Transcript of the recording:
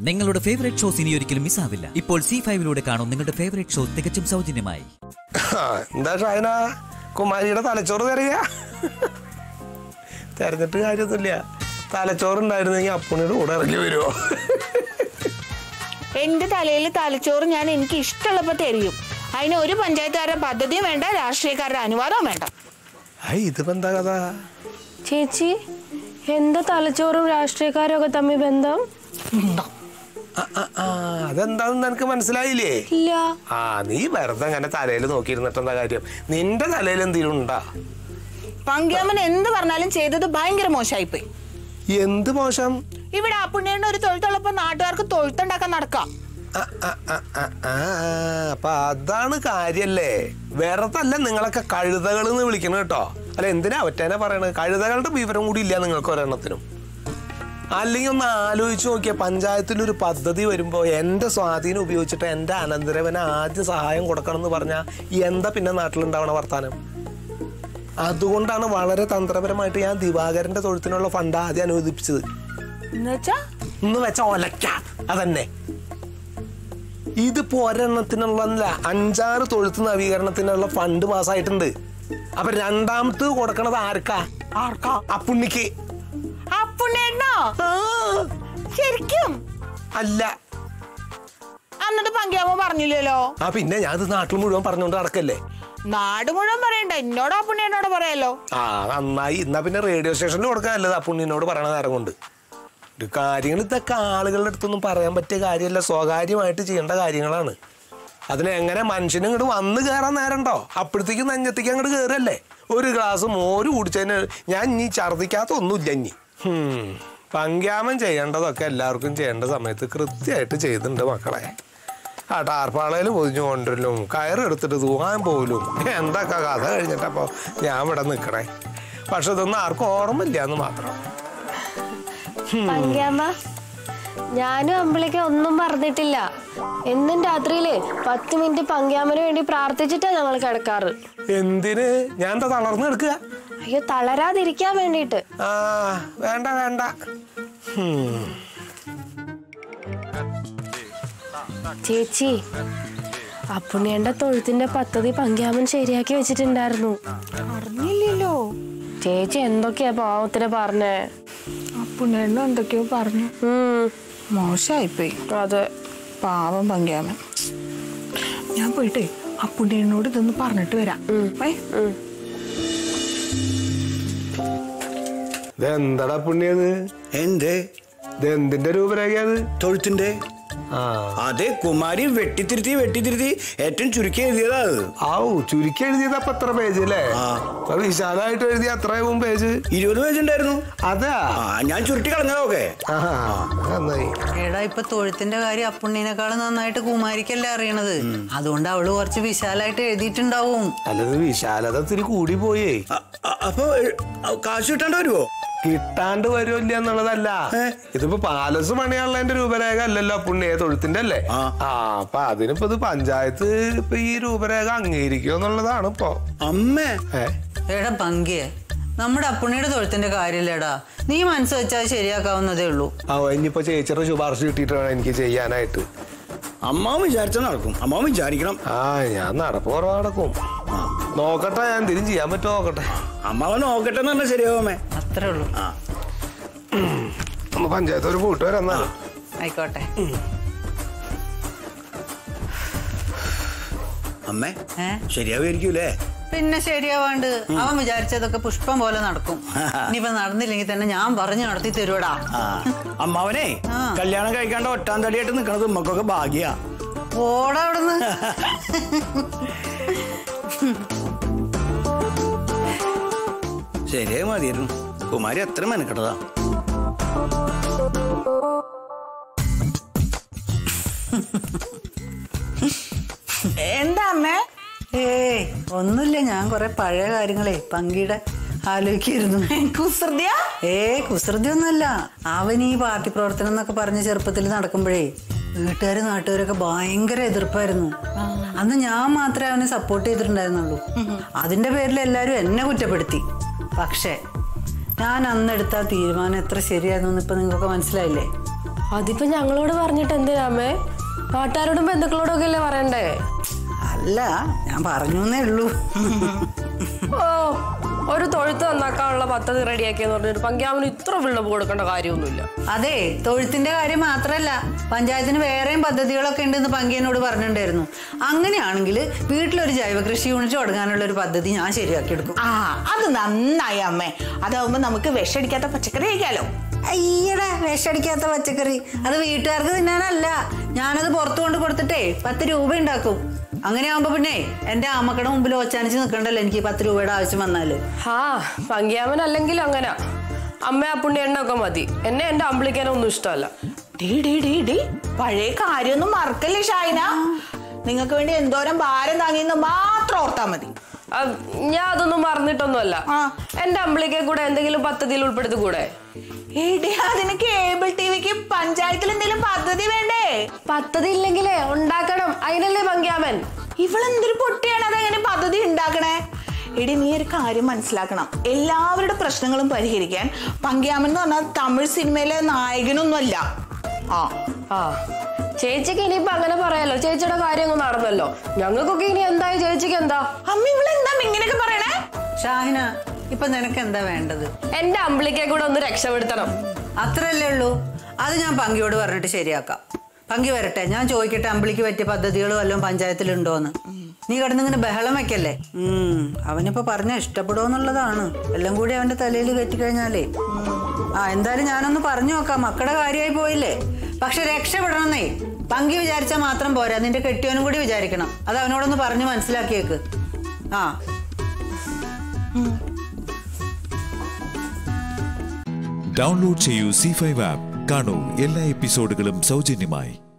നിങ്ങളുടെ favourite shows ഇനി ഒരിക്കലും മിസ്സാവില്ല ഇപ്പോൾ സി ഫൈവിലൂടെ കാണും നിങ്ങളുടെ ഫേവറേറ്റ് ഷോ തികച്ചും സൗജന്യമായി ആ, എന്താ ഷായന കുമാരിയുടെ തലച്ചോറ് തെറിയ തെരഞ്ഞിട്ട് കാര്യമൊന്നുമില്ല തലച്ചോറ് ഉണ്ടായിരുന്നെങ്കിൽ അപ്പുണിയുടെ കൂടെ ഇറങ്ങി വരുമോ എന്റെ തലയിൽ തലച്ചോറ് ഞാൻ എനിക്ക് ഇഷ്ടമുള്ളപ്പോ തരികയും അതിന് ഒരു പഞ്ചായത്തുകാരുടെ പദ്ധതിയും വേണ്ട രാഷ്ട്രീയക്കാരുടെ അനുവാദവും വേണ്ട ഐ ഇതിപ്പോ എന്താ കഥ ചേച്ചി എന്താ തലച്ചോറും രാഷ്ട്രീയക്കാരും ഒക്കെ തമ്മിൽ ബന്ധം ആ, ആ, ആ, അതെന്താന്ന് നിനക്ക് മനസ്സിലായില്ലേ ഇല്ല ആ നീ വെറുതെ അങ്ങനെ തലയിൽ നോക്കിയിരുന്നിട്ട് എന്താ കാര്യം നിന്റെ തലയിൽ എന്തെങ്കിലും ഉണ്ടാ പങ്ക്യാമൻ എന്ത് പറഞ്ഞാലും ചെയ്തത് ഭയങ്കര മോശമായിപ്പോയി എന്ത് മോശം ഇവിടെ ആ പുണ്യേണ്ട ഒരു തൊഴുത്തുള്ളപ്പോ നാട്ടുകാർക്ക് തൊഴുത്തുണ്ടാക്കാൻ നടക്കാം ആ, ആ, ആ, ആ, ആ, അപ്പൊ അതാണ് കാര്യല്ലേ വെറുതെ അല്ല നിങ്ങളൊക്കെ കഴുതകൾ എന്ന് വിളിക്കണം കേട്ടോ അല്ല എന്തിനാ അവറ്റേനെ പറയണത് കഴുതകളുടെ വിവരം കൂടി ഇല്ല നിങ്ങൾക്ക് ഒരെണ്ണത്തിനും അല്ലെങ്കിൽ ഒന്ന് ആലോചിച്ച് നോക്കിയ പഞ്ചായത്തിൽ ഒരു പദ്ധതി വരുമ്പോൾ എൻ്റെ സ്വാധീനം ഉപയോഗിച്ചിട്ട് എൻ്റെ അനന്തരവന് ആദ്യം സഹായം കൊടുക്കണം എന്ന് പറഞ്ഞാൽ എന്താ പിന്നെ നാട്ടിലുണ്ടാവണ വർത്താനം അതുകൊണ്ടാണ് വളരെ തന്ത്രപരമായിട്ട് ഞാൻ ദിവാകരന്റെ തൊഴുത്തിനുള്ള ഫണ്ട് ആദ്യം അനുവദിപ്പിച്ചത് എന്നുവെച്ചാ എന്ന് വെച്ച ഒലക്ക അതന്നെ ഇതിപ്പോ ഒരെണ്ണത്തിനുള്ള അഞ്ചാറ് തൊഴുത്ത് നവീകരണത്തിനുള്ള ഫണ്ട് പാസ്സായിട്ടുണ്ട് അപ്പൊ രണ്ടാമത് കൊടുക്കണത് ആർക്കാ ആർക്കാ അപ്പുണ്ണിക്ക് ആ പുണ്യേണ്ണോ ശരിക്കും അല്ല എന്നിട്ട് പങ്ക്യാമ പറഞ്ഞില്ലല്ലോ ആ പിന്നെ ഞാൻ ഇത് നാട്ടിൽ മുഴുവൻ പറഞ്ഞുകൊണ്ട് നടക്കല്ലേ നാട് മുഴുവൻ പറയണ്ട എന്നോട് ആ പുണ്യേണ്ണോട് പറയാലോ ആ നന്നായി എന്നാ പിന്നെ റേഡിയോ സ്റ്റേഷനിൽ കൊടുക്കാനല്ലത് അപ്പുണ്ണിനോട് പറയണ നേരം കൊണ്ട് ഒരു കാര്യങ്ങൾ ഇതൊക്കെ ആളുകളുടെ അടുത്തൊന്നും പറയാൻ പറ്റിയ കാര്യമല്ല സ്വകാര്യമായിട്ട് ചെയ്യേണ്ട കാര്യങ്ങളാണ് അതിന് എങ്ങനെ മനുഷ്യനും ഇങ്ങോട്ട് വന്ന് കയറാൻ നേരണ്ടോ അപ്പോഴത്തേക്കും നെഞ്ഞത്തേക്ക് അങ്ങോട്ട് കയറല്ലേ ഒരു ഗ്ലാസ് മോര് കുടിച്ചതിന് ഞാൻ ഇനി ഛർദിക്കാത്ത ഒന്നുമില്ല ഇനി ഹും. പങ്ക്യാമം ചെയ്യേണ്ടതൊക്കെ എല്ലാവർക്കും ചെയ്യേണ്ട സമയത്ത് കൃത്യമായിട്ട് ചെയ്തിട്ടുണ്ട് മക്കളെ ആ ടാർപ്പാളയിൽ പൊതിഞ്ഞു കൊണ്ടുവരലും കയറെടുത്തിട്ട് തൂങ്ങാൻ പോലും എന്തൊക്കെ കഥ കഴിഞ്ഞിട്ടപ്പോൾ ഞാൻ ഇവിടെ നിൽക്കണേ പക്ഷെ ഇതൊന്നും ആർക്കും ഓർമ്മയില്ല എന്ന് മാത്രം പങ്ക്യാമ്മ ഞാനും അമ്പിളിക്ക് ഒന്നും പറഞ്ഞിട്ടില്ല എന്നും രാത്രിയിലേ പത്ത് മിനിറ്റ് പങ്ക്യാമ്മന് വേണ്ടി പ്രാർത്ഥിച്ചിട്ടാ ഞങ്ങൾ കിടക്കാറ് എന്തിന് ഞാൻ എന്താ തളർന്നു എടുക്കുക അയ്യോ തളരാതിരിക്കാൻ വേണ്ടിയിട്ട് ആ വേണ്ട വേണ്ട ഹും. ചേച്ചി അപ്പുണ്ണിയന്റെ തൊഴുത്തിന്റെ പദ്ധതി പങ്ക്യാമൻ ശരിയാക്കി വെച്ചിട്ടുണ്ടായിരുന്നു അറിഞ്ഞില്ലല്ലോ ചേച്ചി എന്തൊക്കെയാ പാവത്തിന് പറഞ്ഞേ ആ പുണ്യേണ്ണ എന്തൊക്കെയോ പറഞ്ഞു ഉം, മോശമായിപ്പോയി അതെ പാവം പങ്ക്യാമൻ ഞാൻ പോയിട്ടേ ആ പുണ്യേണ്ണോട് ഇതൊന്ന് പറഞ്ഞിട്ട് വരാം ബൈ ഉം. ഇതെന്തടാ പുണ്യത് എന്ത് ഇത് എന്തിന്റെ രൂപരേഖയത് തൊഴുത്തിന്റെ ആ അതെ കുമാരി വെട്ടിത്തിരുത്തി വെട്ടിത്തിരുത്തി ഏറ്റവും ചുരുക്കി എഴുതിയതാ അത് ആവു ചുരുക്കി എഴുതിയത് അപ്പൊ എത്ര പേജ് അല്ലേ ആ. അപ്പൊ വിശാലമായിട്ട് എഴുതിയ അത്രയും പേജ് ഇരുപത് പേജ് ഉണ്ടായിരുന്നു അതാ ആ ഞാൻ ചുരുട്ടി കളഞ്ഞതൊക്കെ ആ നന്നായി എടാ ഇപ്പൊ തൊഴുത്തിന്റെ കാര്യം അപ്പുണ്ണിനെക്കാളും നന്നായിട്ട് കുമാരിക്കല്ലേ അറിയണത് അതുകൊണ്ട് അവള് കുറച്ച് വിശാലായിട്ട് എഴുതിയിട്ടുണ്ടാവും അല്ലത് വിശാലത ഇത്തിരി കൂടി പോയേ അ- അ- അപ്പൊ ഏ, കാശ് കിട്ടാണ്ട് വരുവോ കിട്ടാണ്ട് വരുമില്ല എന്നുള്ളതല്ല ഇതിപ്പോ പാലസ് പണിയാനുള്ളതിന്റെ രൂപരേഖ അല്ലല്ലോ പുണ്യ തൊഴുത്തിന്റെ അല്ലേ ആ. ആ അപ്പൊ അതിനിപ്പോ ഇത് പഞ്ചായത്ത് ഇപ്പൊ ഈ രൂപരേഖ അംഗീകരിക്കുക എന്നുള്ളതാണ് ഇപ്പൊ അമ്മേ ഏ എടാ പങ്കിയെ നമ്മുടെ അപ്പുണ്ണിയുടെ തൊഴുത്തിന്റെ കാര്യമില്ലടാ നീ മനസ്സ് വെച്ചാൽ ശരിയാക്കാവുന്നതേ ഉള്ളൂ ആ ഇനിയിപ്പോ ചേച്ചിയുടെ ശുപാർശ കിട്ടിയിട്ട് വേണം എനിക്ക് ചെയ്യാനായിട്ട് അമ്മാവൻ വിചാരിച്ചാൽ നടക്കും അമ്മാവൻ വിചാരിക്കണം ആ ഞാൻ നടപ്പ് കുറവ് നടക്കും നോക്കട്ടെ ഞാൻ എന്തെങ്കിലും ചെയ്യാൻ പറ്റുമോ നോക്കട്ടെ അമ്മാവൻ നോക്കട്ടെ എന്ന് പറഞ്ഞാൽ ശരിയാവുമേ അത്രേ ഉള്ളൂ ആ ഒന്ന് പഞ്ചായത്ത് ഒരു പോയിട്ട് വരാം എന്നാ ആയിക്കോട്ടെ അമ്മേ ഏ ശരിയാവുമായിരിക്കൂലേ പിന്നെ ശരിയാവാണ്ട് അവൻ വിചാരിച്ചതൊക്കെ പുഷ്പം പോലെ നടക്കും ഇനിയിപ്പൊ നടന്നില്ലെങ്കിൽ തന്നെ ഞാൻ പറഞ്ഞു നടത്തി തരുവടാ ആ അമ്മാവനെ ആ. കല്യാണം കഴിക്കാണ്ട് ഒട്ടാം തടിയായിട്ട് നിക്കണത് ഉമ്മക്കൊക്കെ ഭാഗ്യ ഓടാ അവിടുന്ന് ശരിയായി മതിയായിരുന്നു കുമാരി എത്ര മെനക്കെട്ടതാ എന്താ അമ്മേ ഏയ് ഒന്നുമില്ല ഞാൻ കുറെ പഴയ കാര്യങ്ങളെ പങ്കിടെ ആലോചിക്കായിരുന്നു കുസൃതിയ ഏ കുസൃതി ഒന്നുമല്ല അവൻ ഈ പാർട്ടി പ്രവർത്തനം എന്നൊക്കെ പറഞ്ഞ് ചെറുപ്പത്തിൽ നടക്കുമ്പോഴേ വീട്ടുകാര് നാട്ടുകാരൊക്കെ ഭയങ്കര എതിർപ്പായിരുന്നു അന്ന് ഞാൻ മാത്രമേ അവനെ സപ്പോർട്ട് ചെയ്തിട്ടുണ്ടായിരുന്നുള്ളൂ അതിന്റെ പേരിൽ എല്ലാരും എന്നെ കുറ്റപ്പെടുത്തി പക്ഷേ ഞാൻ അന്നെടുത്ത ആ തീരുമാനം എത്ര ശരിയായിരുന്നു ഇപ്പൊ നിങ്ങൾക്ക് മനസ്സിലായില്ലേ അതിപ്പോ ഞങ്ങളോട് പറഞ്ഞിട്ട് എന്തിനാ അമ്മേ നാട്ടുകാരോടും ബന്ധുക്കളോടും ഒക്കെ അല്ലേ പറയണ്ടേ അല്ല ഞാൻ പറഞ്ഞു എന്നേ ഉള്ളൂ ഓ ഒരു തൊഴുത്ത് നന്നാക്കാനുള്ള പദ്ധതി റെഡിയാക്കിയെന്ന് പറഞ്ഞിട്ട് പങ്കാമിന് ഇത്ര വിള്ളപ്പ് കൊടുക്കേണ്ട കാര്യമൊന്നുമില്ല അതെ തൊഴുത്തിന്റെ കാര്യം മാത്രല്ല പഞ്ചായത്തിന് വേറെയും പദ്ധതികളൊക്കെ ഉണ്ടെന്ന് പങ്കിയനോട് പറഞ്ഞിട്ടുണ്ടായിരുന്നു അങ്ങനെയാണെങ്കിൽ വീട്ടിലൊരു ജൈവ കൃഷി യൂണിറ്റ് തുടങ്ങാനുള്ള ഒരു പദ്ധതി ഞാൻ ശരിയാക്കി എടുക്കും ആ അത് നന്നായി അമ്മേ അതാവുമ്പോ നമുക്ക് വിഷടിക്കാത്ത പച്ചക്കറി കഴിക്കാലോ അയ്യടാ വിഷടിക്കാത്ത പച്ചക്കറി അത് വീട്ടുകാർക്ക് തിന്നാനല്ല ഞാനത് പുറത്തു കൊണ്ട് കൊടുത്തിട്ടേ പത്ത് രൂപ ഉണ്ടാക്കും അങ്ങനെ ആവുമ്പോ പിന്നെ എന്റെ അമ്മക്കടെ മുമ്പിൽ ഒച്ചാനിച്ച് നിൽക്കണ്ടല്ലോ എനിക്ക് പത്ത് രൂപയുടെ ആവശ്യം വന്നാല് ആ പങ്കാമൻ അല്ലെങ്കിൽ അങ്ങനെ അമ്മ ആ പുണ്യെണ്ണൊക്കെ മതി എന്നെ എന്റെ അമ്പിളിക്കാനൊന്നും ഇഷ്ടമല്ല ഡീ ഡീ ഡീ ഡീ പഴയ കാര്യമൊന്നും മറക്കല്ലേ ഷായന നിങ്ങൾക്ക് വേണ്ടി എന്തോരം ഭാരം താങ്ങിയെന്ന് മാത്രം ഓർത്താ മതി ആ, ഞാൻ അതൊന്നും മറന്നിട്ടൊന്നുമല്ല ആ. എന്റെ അമ്പിളിക്കെ കൂടെ എന്തെങ്കിലും പദ്ധതിയിൽ ഉൾപ്പെടുത്തി കൂടെ എടി അതിന് കേബിൾ ടിവിക്ക് പഞ്ചായത്തിൽ എന്തെങ്കിലും പദ്ധതി വേണ്ടേ പദ്ധതി ഇല്ലെങ്കിലേ ഉണ്ടാക്കണം അതിനല്ലേ പങ്കാമൻ ഇവളെന്തൊരു പൊട്ടിയാണ് അതെങ്ങനെ പദ്ധതി ഉണ്ടാക്കണേ എടി നീ ഒരു കാര്യം മനസ്സിലാക്കണം എല്ലാവരുടെ പ്രശ്നങ്ങളും പരിഹരിക്കാൻ പങ്ക്യാമൻ എന്ന് പറഞ്ഞാൽ തമിഴ് സിനിമയിലെ നായകനൊന്നുമല്ല ആ ആ ചേച്ചിക്ക് ഇനിയിപ്പോ അങ്ങനെ പറയാലോ ചേച്ചിയുടെ കാര്യം അങ്ങ് നടന്നല്ലോ ഞങ്ങൾക്കൊക്കെ ഇനി എന്തായി ചേച്ചിക്ക് എന്താ അമ്മ ഇവളെന്താ ഇങ്ങനെയൊക്കെ പറയണേ ഷാഹിന ഇപ്പൊ നിനക്ക് എന്താ വേണ്ടത് എന്റെ അമ്പിളിക്കെ കൂടെ ഒന്ന് രക്ഷപ്പെടുത്തണം അത്രല്ലേ ഉള്ളൂ അത് ഞാൻ പങ്കിയോട് പറഞ്ഞിട്ട് ശരിയാക്കാം പങ്കി വരട്ടെ ഞാൻ ചോദിക്കട്ടെ അമ്പിളിക്ക് പറ്റിയ പദ്ധതികൾ വല്ലതും പഞ്ചായത്തിലുണ്ടോന്ന് നീ കിടന്നിങ്ങനെ ബഹളം വെക്കല്ലേ ഉം അവനിപ്പോ പറഞ്ഞ ഇഷ്ടപ്പെടുമെന്നുള്ളതാണ് എല്ലാം കൂടി അവന്റെ തലയിൽ കെട്ടിക്കഴിഞ്ഞാലേ ആ എന്തായാലും ഞാനൊന്ന് പറഞ്ഞു നോക്കാം മക്കളുടെ കാര്യമായി പോയില്ലേ പക്ഷെ രക്ഷപ്പെടണമെന്നേ പങ്കി വിചാരിച്ചാൽ മാത്രം പോരാ നിന്റെ കെട്ടിയവനും കൂടി വിചാരിക്കണം അത് അവനോടൊന്ന് പറഞ്ഞു മനസ്സിലാക്കിയേക്ക് ആ ഡൗൺലോഡ് ചെയ്യൂ സി ഫൈവ് ആപ്പ് കാണൂ എല്ലാ എപ്പിസോഡുകളും സൗജന്യമായി